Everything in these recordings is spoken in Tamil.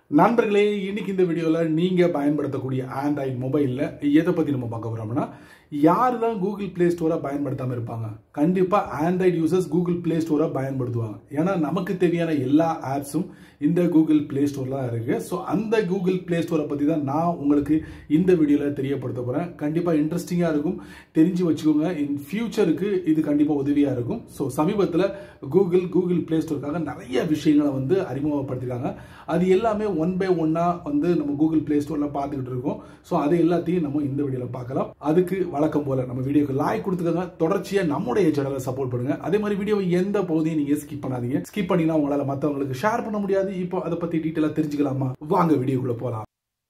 நண்பர்களே இன்னைக்கு இந்த வீடியோவில் நீங்கள் பயன்படுத்தக்கூடிய ஆண்ட்ராய்டு மொபைலில் எதை பற்றி நம்ம பார்க்க போகிறோம்னா யார் தான் கூகுள் ப்ளே ஸ்டோரை பயன்படுத்தாமல் இருப்பாங்க கண்டிப்பாக ஆண்ட்ராய்டு யூசர்ஸ் கூகுள் ப்ளே ஸ்டோரை பயன்படுத்துவாங்க ஏன்னா நமக்கு தேவையான எல்லா ஆப்ஸும் இந்த கூகுள் ப்ளே ஸ்டோரில் தான் இருக்குது ஸோ அந்த கூகுள் ப்ளே ஸ்டோரை பற்றி தான் நான் உங்களுக்கு இந்த வீடியோவில் தெரியப்படுத்த போகிறேன் கண்டிப்பாக இன்ட்ரெஸ்டிங்காக இருக்கும் தெரிஞ்சு வச்சுக்கோங்க இன் ஃபியூச்சருக்கு இது கண்டிப்பாக உதவியாக இருக்கும் ஸோ சமீபத்தில் கூகுள் கூகுள் ப்ளே ஸ்டோருக்காக நிறைய விஷயங்களை வந்து அறிமுகப்படுத்திருக்காங்க அது எல்லாமே ஒன் பை ஒன்னாக வந்து நம்ம கூகுள் ப்ளே ஸ்டோரில் பார்த்துக்கிட்டு இருக்கோம் ஸோ அது எல்லாத்தையும் நம்ம இந்த வீடியோவில் பார்க்கலாம் அதுக்கு வழக்கம் போல் நம்ம வீடியோக்கு லைக் கொடுத்துக்கோங்க தொடர்ச்சியாக நம்முடைய சேனலை சப்போர்ட் பண்ணுங்க அதே மாதிரி வீடியோவை எந்த பகுதியும் நீங்கள் ஸ்கிப் பண்ணாதீங்க ஸ்கிப் பண்ணினா உங்களால் மற்றவங்களுக்கு ஷேர் பண்ண முடியாது இப்போ அதை பற்றி டீட்டெயிலாக தெரிஞ்சுக்கலாமா வாங்க வீடியோக்குள்ளே போகலாம்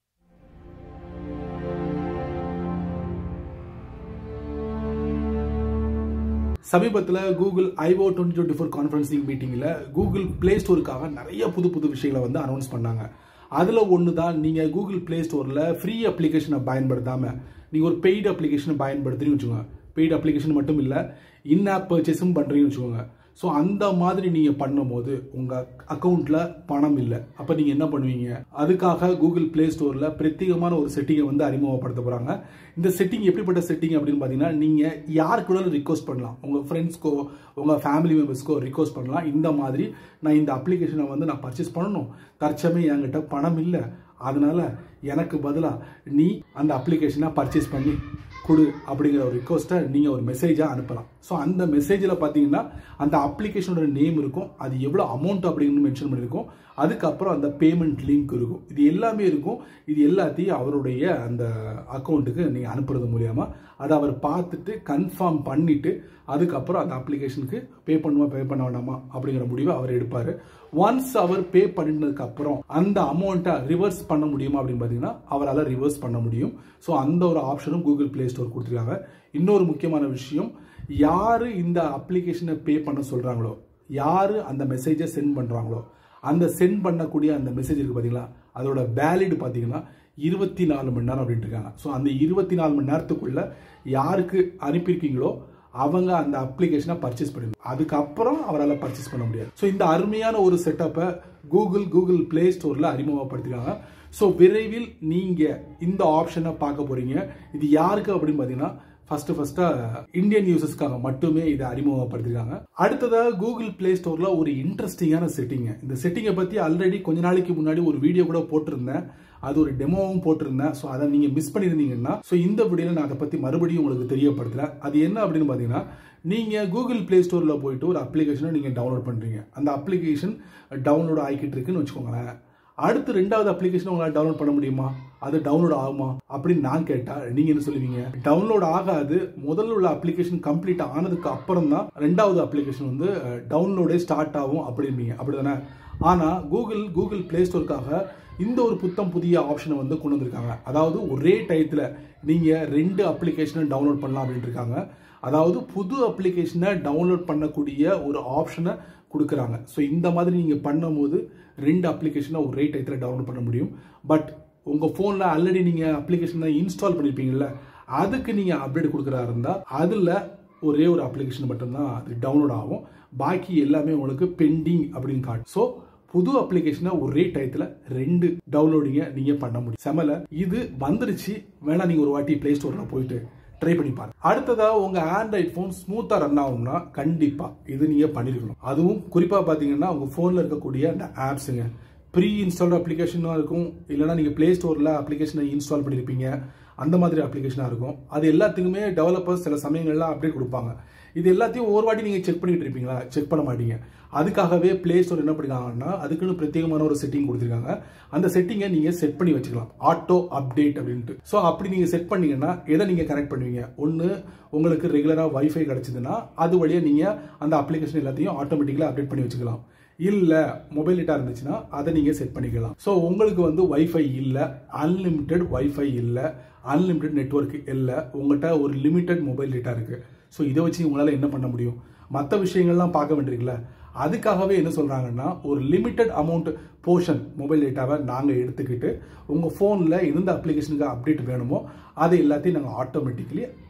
சமீபத்தில் Google IO twenty twenty four conferencing மீட்டிங்கில் கூகுள் ப்ளே ஸ்டோருக்காக நிறைய புது புது விஷயங்களை வந்து அனௌன்ஸ் பண்ணாங்க அதில் ஒன்று தான் நீங்கள் கூகுள் ப்ளே ஸ்டோரில் ஃப்ரீ அப்ளிகேஷனை பயன்படுத்தாமல் நீங்கள் ஒரு பெய்டு அப்ளிகேஷனை பயன்படுத்துறீங்கன்னு வச்சுக்கோங்க பெய்டு அப்ளிகேஷன் மட்டும் இல்லை இன் ஆப் பர்ச்சேஸும் பண்ணுறீங்கன்னு வச்சுக்கோங்க ஸோ அந்த மாதிரி நீங்கள் பண்ணும்போது உங்கள் அக்கௌண்ட்டில் பணம் இல்லை அப்போ நீங்கள் என்ன பண்ணுவீங்க அதுக்காக கூகுள் ப்ளே ஸ்டோரில் பிரத்யேகமான ஒரு செட்டிங்கை வந்து அறிமுகப்படுத்த போகிறாங்க இந்த செட்டிங் எப்படிப்பட்ட செட்டிங் அப்படின்னு பார்த்தீங்கன்னா நீங்கள் யாருக்கு வேணாலும் ரிக்வஸ்ட் பண்ணலாம் உங்கள் ஃப்ரெண்ட்ஸ்க்கோ உங்கள் ஃபேமிலி மெம்பர்ஸ்க்கோ ரிக்வஸ்ட் பண்ணலாம் இந்த மாதிரி நான் இந்த அப்ளிகேஷனை வந்து நான் பர்ச்சேஸ் பண்ணணும் தற்சமயம் என்கிட்ட பணம் இல்லை அதனால எனக்கு பதிலாக நீ அந்த அப்ளிகேஷனை பர்ச்சேஸ் பண்ணி கொடு அப்படிங்கிற ஒரு ரிக்வஸ்ட்டை நீங்கள் ஒரு மெசேஜாக அனுப்பலாம் ஸோ அந்த மெசேஜில் பார்த்தீங்கன்னா அந்த அப்ளிகேஷனோட நேம் இருக்கும் அது எவ்வளோ அமௌண்ட் அப்படின்னு மென்ஷன் பண்ணியிருக்கோம் அதுக்கப்புறம் அந்த பேமெண்ட் லிங்க் இருக்கும் இது எல்லாமே இருக்கும் இது எல்லாத்தையும் அவருடைய அந்த அக்கௌண்ட்டுக்கு நீங்கள் அனுப்புறது மூலியமாக அதை அவர் பார்த்துட்டு கன்ஃபார்ம் பண்ணிவிட்டு அதுக்கப்புறம் அந்த அப்ளிகேஷனுக்கு பே பண்ணுமா பே பண்ண வேண்டாமா அப்படிங்கிற முடிவை அவர் எடுப்பார் ஒன்ஸ் அவர் பே பண்ணினதுக்கு அப்புறம் அந்த அமௌண்ட்டை ரிவர்ஸ் பண்ண முடியுமா அப்படின்னு பார்த்தீங்கன்னா அவரால் ரிவர்ஸ் பண்ண முடியும் ஸோ அந்த ஒரு ஆப்ஷனும் கூகுள் ப்ளே ஸ்டோர் கொடுத்துருக்காங்க இன்னொரு முக்கியமான விஷயம் யார் இந்த அப்ளிகேஷனை பே பண்ண சொல்கிறாங்களோ யார் அந்த மெசேஜை சென்ட் பண்ணுறாங்களோ அந்த சென்ட் பண்ணக்கூடிய அந்த மெசேஜ் இருக்குது பார்த்தீங்களா அதோட வேலிட் பார்த்தீங்கன்னா இருபத்தி நாலு மணி நேரம் அப்படின்ட்டு இருக்காங்க ஸோ அந்த இருபத்தி நாலு மணி நேரத்துக்குள்ள யாருக்கு அனுப்பியிருக்கீங்களோ அவங்க அந்த அப்ளிகேஷனை பர்ச்சேஸ் பண்ணிடணும் அதுக்கப்புறம் அவரால் பர்ச்சேஸ் பண்ண முடியாது ஸோ இந்த அருமையான ஒரு செட்டப்பை கூகுள் கூகுள் ப்ளே ஸ்டோரில் அறிமுகப்படுத்திருக்காங்க ஸோ விரைவில் நீங்கள் இந்த ஆப்ஷனை பார்க்க போகிறீங்க இது யாருக்கு அப்படின்னு பார்த்தீங்கன்னா ஃபர்ஸ்ட் ஃபர்ஸ்டா இந்தியன் யூசர்ஸ்க்காக மட்டுமே இதை அறிமுகப்படுத்திருக்காங்க அடுத்ததாக கூகுள் பிளே ஸ்டோர்ல ஒரு இன்ட்ரெஸ்டிங்கான செட்டிங் இந்த செட்டிங்கை பத்தி ஆல்ரெடி கொஞ்ச நாளைக்கு முன்னாடி ஒரு வீடியோ கூட போட்டிருந்தேன் அது ஒரு டெமோவும் போட்டிருந்தேன் ஸோ அதை நீங்கள் மிஸ் பண்ணியிருந்தீங்கன்னா ஸோ இந்த வீடியோவில் நான் அதை பற்றி மறுபடியும் உங்களுக்கு தெரியப்படுத்துகிறேன் அது என்ன அப்படின்னு பார்த்தீங்கன்னா நீங்கள் கூகுள் ப்ளே ஸ்டோரில் போயிட்டு ஒரு அப்ளிகேஷனை நீங்கள் டவுன்லோட் பண்ணுறீங்க அந்த அப்ளிகேஷன் டவுன்லோட் ஆகிக்கிட்டு இருக்குன்னு வச்சுக்கோங்களேன் அடுத்து ரெண்டாவது அப்ளிகேஷன் உங்களால் டவுன்லோட் பண்ண முடியுமா அது டவுன்லோட் ஆகுமா அப்படின்னு நான் கேட்டால் நீங்கள் என்ன சொல்லுவீங்க டவுன்லோட் ஆகாது முதல்ல உள்ள அப்ளிகேஷன் கம்ப்ளீட் ஆனதுக்கு அப்புறம் தான் ரெண்டாவது அப்ளிகேஷன் வந்து டவுன்லோடே ஸ்டார்ட் ஆகும் அப்படின்பீங்க அப்படிதானே ஆனால் கூகுள் கூகுள் ப்ளே ஸ்டோருக்காக இந்த ஒரு புத்தம் புதிய ஆப்ஷனை வந்து கொண்டு வந்திருக்காங்க அதாவது ஒரே டயத்தில் நீங்கள் ரெண்டு அப்ளிகேஷனை டவுன்லோட் பண்ணலாம் அப்படின்ட்டு இருக்காங்க அதாவது புது அப்ளிகேஷனை டவுன்லோட் பண்ணக்கூடிய ஒரு ஆப்ஷனை கொடுக்குறாங்க ஸோ இந்த மாதிரி நீங்கள் பண்ணும்போது ரெண்டு அப்ளிகேஷனை ஒரே டயத்தில் டவுன்லோட் பண்ண முடியும் பட் உங்கள் ஃபோனில் ஆல்ரெடி நீங்கள் அப்ளிகேஷனை இன்ஸ்டால் பண்ணியிருப்பீங்கல்ல அதுக்கு நீங்கள் அப்டேட் கொடுக்குறா இருந்தால் அதில் ஒரே ஒரு அப்ளிகேஷன் மட்டும்தான் அது டவுன்லோட் ஆகும் பாக்கி எல்லாமே உங்களுக்கு பெண்டிங் அப்படின்னு காட்டும் ஸோ புது அப்ளிகேஷனை ஒரே டயத்தில் ரெண்டு டவுன்லோடிங்கை நீங்கள் பண்ண முடியும் செமல இது வந்துருச்சு வேணா நீங்கள் ஒரு வாட்டி ப்ளே ஸ்டோரில் போயிட்டு ட்ரை பண்ணி பாருங்க அடுத்ததா உங்க ஆண்ட்ராய்ட் ஃபோன் ஸ்மூத்தா ரன் ஆகும்னா கண்டிப்பா இது நீங்க பண்ணிருக்கணும் அதுவும் குறிப்பா பாத்தீங்கன்னா உங்க போன்ல இருக்கக்கூடிய அந்த ஆப்ஸுங்க ப்ரீ இன்ஸ்டால்டு அப்ளிகேஷனாக இருக்கும் இல்லைனா நீங்கள் ப்ளே ஸ்டோரில் அப்ளிகேஷனை இன்ஸ்டால் பண்ணியிருப்பீங்க அந்த மாதிரி அப்ளிகேஷனாக இருக்கும் அது எல்லாத்துக்குமே டெவலப்பர்ஸ் சில சமயங்கள்ல அப்டேட் கொடுப்பாங்க இது எல்லாத்தையும் ஒவ்வொரு வாட்டி நீங்கள் செக் பண்ணிட்டு இருப்பீங்களா செக் பண்ண மாட்டீங்க அதுக்காகவே ப்ளே ஸ்டோர் என்ன பண்ணிருக்காங்கன்னா அதுக்குன்னு பிரத்யேகமான ஒரு செட்டிங் கொடுத்துருக்காங்க அந்த செட்டிங்கை நீங்கள் செட் பண்ணி வச்சுக்கலாம் ஆட்டோ அப்டேட் அப்படின்ட்டு ஸோ அப்படி நீங்கள் செட் பண்ணீங்கன்னா எதை நீங்கள் கனெக்ட் பண்ணுவீங்க ஒன்று உங்களுக்கு ரெகுலராக வைஃபை கிடச்சிதுன்னா அது வழியாக நீங்கள் அந்த அப்ளிகேஷன் எல்லாத்தையும் ஆட்டோமேட்டிக்கலாக அப்டேட் பண்ணி வச்சுக்கலாம் இல்லை மொபைல் டேட்டா இருந்துச்சுன்னா அதை நீங்கள் செட் பண்ணிக்கலாம் ஸோ உங்களுக்கு வந்து வைஃபை இல்லை அன்லிமிட்டெட் வைஃபை இல்லை அன்லிமிட்டெட் நெட்ஒர்க் இல்லை உங்கள்கிட்ட ஒரு லிமிட்டெட் மொபைல் டேட்டா இருக்குது ஸோ இதை வச்சு உங்களால் என்ன பண்ண முடியும் மற்ற விஷயங்கள்லாம் பார்க்க வேண்டியிருக்குல்ல அதுக்காகவே என்ன சொல்கிறாங்கன்னா ஒரு லிமிட்டட் அமௌண்ட் போர்ஷன் மொபைல் டேட்டாவை நாங்கள் எடுத்துக்கிட்டு உங்கள் ஃபோனில் எந்த அப்ளிகேஷனுக்கு அப்டேட் வேணுமோ அதை எல்லாத்தையும் நாங்கள் ஆட்டோமேட்டிக்கலி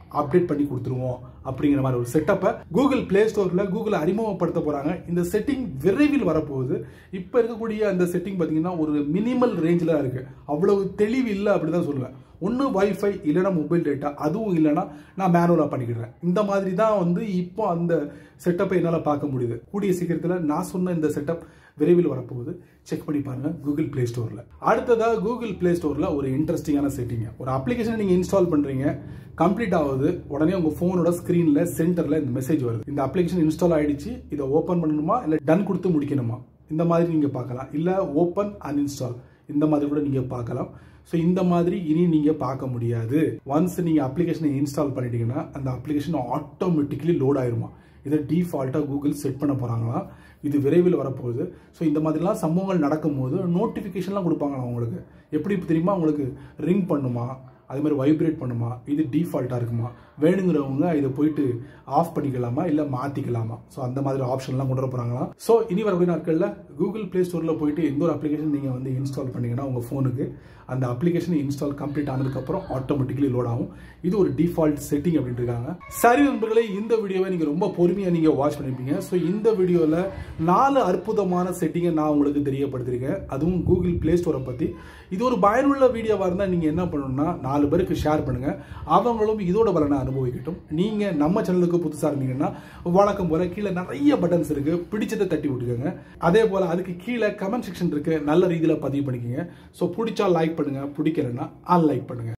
அப்டேட் பண்ணி கொடுத்துருவோம் அப்படிங்கிற மாதிரி ஒரு செட்டப்பை கூகுள் பிளே ஸ்டோர்ல கூகுள் அறிமுகப்படுத்த போறாங்க இந்த செட்டிங் விரைவில் வரப்போகுது இப்போ இருக்கக்கூடிய அந்த செட்டிங் பார்த்தீங்கன்னா ஒரு மினிமல் ரேஞ்சில் தான் இருக்கு அவ்வளவு தெளிவு இல்லை அப்படி தான் சொல்லுவேன் ஒன்று வைஃபை இல்லைன்னா மொபைல் டேட்டா அதுவும் இல்லைன்னா நான் மேனுவலாக பண்ணிக்கிறேன் இந்த மாதிரி தான் வந்து இப்போ அந்த செட்டப்பை என்னால் பார்க்க முடியுது கூடிய சீக்கிரத்தில் நான் சொன்ன இந்த செட்டப் விரைவில் வரப்போகுது செக் பண்ணி பாருங்க கூகுள் பிளே ஸ்டோரில் அடுத்ததாக கூகுள் பிளே ஸ்டோரில் ஒரு இன்ட்ரெஸ்டிங்கான செட்டிங் ஒரு அப்ளிகேஷனை நீங்கள் இன்ஸ்டால் பண்ணுறீங்க கம்ப்ளீட் ஆகுது உடனே உங்கள் ஃபோனோட ஸ்க்ரீனில் சென்டரில் இந்த மெசேஜ் வருது இந்த அப்ளிகேஷன் இன்ஸ்டால் ஆயிடுச்சு இதை ஓப்பன் பண்ணணுமா இல்லை டன் கொடுத்து முடிக்கணுமா இந்த மாதிரி நீங்கள் பார்க்கலாம் இல்லை ஓப்பன் அன்இன்ஸ்டால் இந்த மாதிரி கூட நீங்கள் பார்க்கலாம் ஸோ இந்த மாதிரி இனி நீங்கள் பார்க்க முடியாது ஒன்ஸ் நீங்கள் அப்ளிகேஷனை இன்ஸ்டால் பண்ணிட்டீங்கன்னா அந்த அப்ளிகேஷன் ஆட்டோமேட்டிக்கலி லோட் ஆயிருமா இதை டிஃபால்ட்டாக கூகுள் செட் பண்ண போகிறாங்களா இது விரைவில் வரப்போகுது ஸோ இந்த மாதிரிலாம் சம்பவங்கள் நடக்கும்போது நோட்டிஃபிகேஷன்லாம் கொடுப்பாங்களா உங்களுக்கு எப்படி தெரியுமா உங்களுக்கு ரிங் பண்ணுமா அது மாதிரி வைப்ரேட் பண்ணுமா இது டிஃபால்ட்டாக இருக்குமா வேணுங்கிறவங்க இதை போயிட்டு ஆஃப் பண்ணிக்கலாமா இல்லை மாற்றிக்கலாமா ஸோ அந்த மாதிரி ஆப்ஷன்லாம் கொண்டு வர போகிறாங்களா ஸோ இனி வரக்கூடிய நாட்களில் கூகுள் ப்ளே ஸ்டோரில் போயிட்டு எந்த ஒரு அப்ளிகேஷன் நீங்கள் வந்து இன்ஸ்டால் பண்ணீங்கன்னா உங்கள் ஃபோனுக்கு அந்த அப்ளிகேஷன் இன்ஸ்டால் கம்ப்ளீட் ஆனதுக்கப்புறம் ஆட்டோமேட்டிக்கலி லோட் ஆகும் இது ஒரு டிஃபால்ட் செட்டிங் அப்படின்ட்டு இருக்காங்க சரி நண்பர்களே இந்த வீடியோவை நீங்கள் ரொம்ப பொறுமையாக நீங்கள் வாட்ச் பண்ணியிருப்பீங்க ஸோ இந்த வீடியோவில் நாலு அற்புதமான செட்டிங்கை நான் உங்களுக்கு தெரியப்படுத்திருக்கேன் அதுவும் கூகுள் ப்ளே ஸ்டோரை பற்றி இது ஒரு பயனுள்ள வீடியோவாக இருந்தால் நீங்கள் என்ன பண்ணணும்னா நாலு பேருக்கு ஷேர் பண்ணுங்கள் அவங்களும் இதோட பலனை அனுபவிக்கட்டும் நீங்கள் நம்ம சேனலுக்கு புதுசாக இருந்தீங்கன்னா வழக்கம் போல கீழே நிறைய பட்டன்ஸ் இருக்கு பிடிச்சதை தட்டி விட்டுக்கோங்க அதே போல் அதுக்கு கீழே கமெண்ட் செக்ஷன் இருக்கு நல்ல ரீதியில் பதிவு பண்ணிக்கோங்க ஸோ பிடிச்சா லைக் பண்ணுங்க பிடிக்கலன்னா அன்லைக் பண்ணுங்க